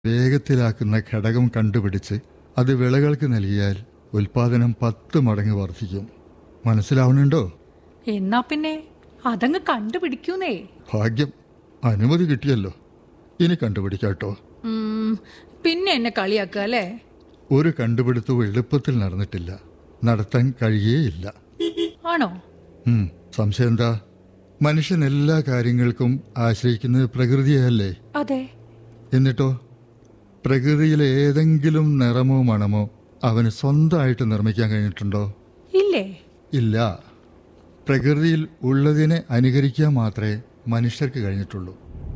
വേഗത്തിലാക്കുന്ന ഘടകം കണ്ടുപിടിച്ച് അത് വിളകൾക്ക് നൽകിയാൽ ഉൽപാദനം പത്ത് മടങ്ങ് വർദ്ധിക്കും മനസ്സിലാവണുണ്ടോ എന്നാ പിന്നെ അതങ്ങ് കണ്ടുപിടിക്കൂന്നേ ഭാഗ്യം അനുമതി കിട്ടിയല്ലോ ഇനി കണ്ടുപിടിക്കാട്ടോ ഉം, പിന്നെ എന്നെ കളിയാക്കുക അല്ലേ ഒരു കണ്ടുപിടുത്തവും എളുപ്പത്തിൽ നടന്നിട്ടില്ല നടത്താൻ കഴിയേയില്ല ആണോ ഉം, സംശയം എന്താ മനുഷ്യൻ എല്ലാ കാര്യങ്ങൾക്കും ആശ്രയിക്കുന്നത് പ്രകൃതിയല്ലേ അതെ എന്നിട്ടോ പ്രകൃതിയിലെ ഏതെങ്കിലും നിറമോ മണമോ അവന് സ്വന്തമായിട്ട് നിർമ്മിക്കാൻ കഴിഞ്ഞിട്ടുണ്ടോ ഇല്ലേ ഇല്ല പ്രകൃതിയിൽ ഉള്ളതിനെ അനുകരിക്കാൻ മാത്രമേ മനുഷ്യർക്ക് കഴിഞ്ഞിട്ടുള്ളൂ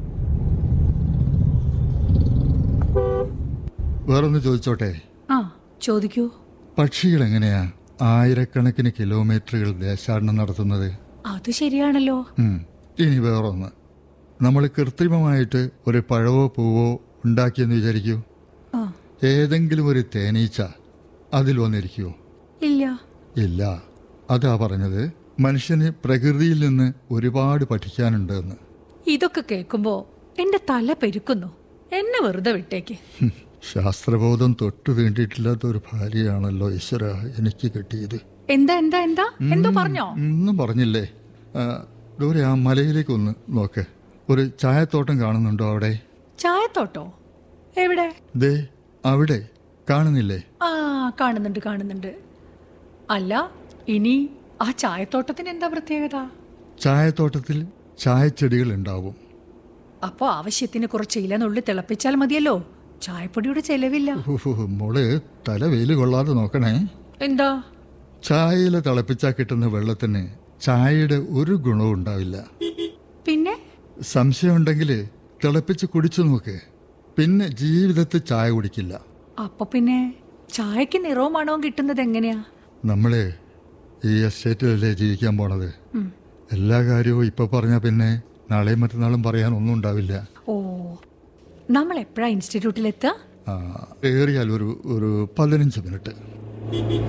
വേറൊന്ന് ചോദിച്ചോട്ടെ ആ ചോദിക്കൂ പക്ഷികൾ എങ്ങനെയാ ആയിരക്കണക്കിന് കിലോമീറ്ററുകൾ ദേശാടനം നടത്തുന്നത് അത് ശരിയാണല്ലോ ഉം. ഇനി വേറൊന്ന് നമ്മൾ കൃത്രിമമായിട്ട് ഒരു പഴവോ പൂവോ ഉണ്ടാക്കിയെന്ന് വിചാരിക്കൂ ആ ഏതെങ്കിലും ഒരു തേനീച്ച അതിൽ വന്നിരിക്കുമോ ഇല്ല ഇല്ല അതാ പറഞ്ഞത് മനുഷ്യന് പ്രകൃതിയിൽ നിന്ന് ഒരുപാട് പഠിക്കാനുണ്ട് എന്ന് ഇതൊക്കെ കേൾക്കുമ്പോ എന്റെ തല പെരുക്കുന്നു എന്നെ വെറുതെ വിട്ടേക്ക് ഹും, ശാസ്ത്രബോധം തൊട്ടു തീണ്ടിയിട്ടില്ലാത്ത ഒരു ഭാര്യയാണല്ലോ ഈശ്വര എനിക്ക് കിട്ടിയത് എന്താ എന്താ എന്താ എന്തോ പറഞ്ഞോ ഒന്നും പറഞ്ഞില്ലേ ആ, ദൂരെ ആ മലയിലേക്ക് ഒന്ന് നോക്ക് ഒരു ചായത്തോട്ടം കാണുന്നുണ്ടോ അവിടെ ചായത്തോട്ടോ എവിടെ ദേ അവിടെ കാണുന്നില്ലേ ആ കാണുന്നുണ്ട് കാണുന്നുണ്ട് അല്ല ഇനി ആ ചായത്തോട്ടത്തിന് എന്താ പ്രത്യേകത ചായത്തോട്ടത്തിൽ ചായച്ചെടികൾ ഉണ്ടാവും അപ്പോ ആവശ്യത്തിന് കുറച്ച് ഇലനുള്ളി തിളപ്പിച്ചാൽ മതിയല്ലോ ചായപ്പൊടിയുടെ ചെലവില്ല ഉഹ്, മോള് തല വെയിൽ കൊള്ളാതെ നോക്കണേ എന്താ ചായയില തിളപ്പിച്ചാൽ കിട്ടുന്ന വെള്ളത്തിന് ചായയുടെ ഒരു ഗുണവും ഉണ്ടാവില്ല പിന്നെ സംശയമുണ്ടെങ്കിൽ തിളപ്പിച്ച് കുടിച്ചു നോക്ക് പിന്നെ ജീവിതത്തിൽ ചായ കുടിക്കില്ല അപ്പൊ പിന്നെ ചായക്ക് നിറവും മണവും കിട്ടുന്നത് എങ്ങനെയാ നമ്മള് ഈ എസ്റ്റേറ്റിലല്ലേ ജീവിക്കാൻ പോണത് ഉം. എല്ലാ കാര്യവും ഇപ്പൊ പറഞ്ഞാൽ പിന്നെ നാളെയും മറ്റന്നാളും പറയാൻ ഒന്നും ഉണ്ടാവില്ല ഓ നമ്മൾ എപ്പോഴാ ഇൻസ്റ്റിറ്റ്യൂട്ടിലെത്തുക ആ, ഏറിയാൽ ഒരു ഒരു പതിനഞ്ച് മിനിറ്റ്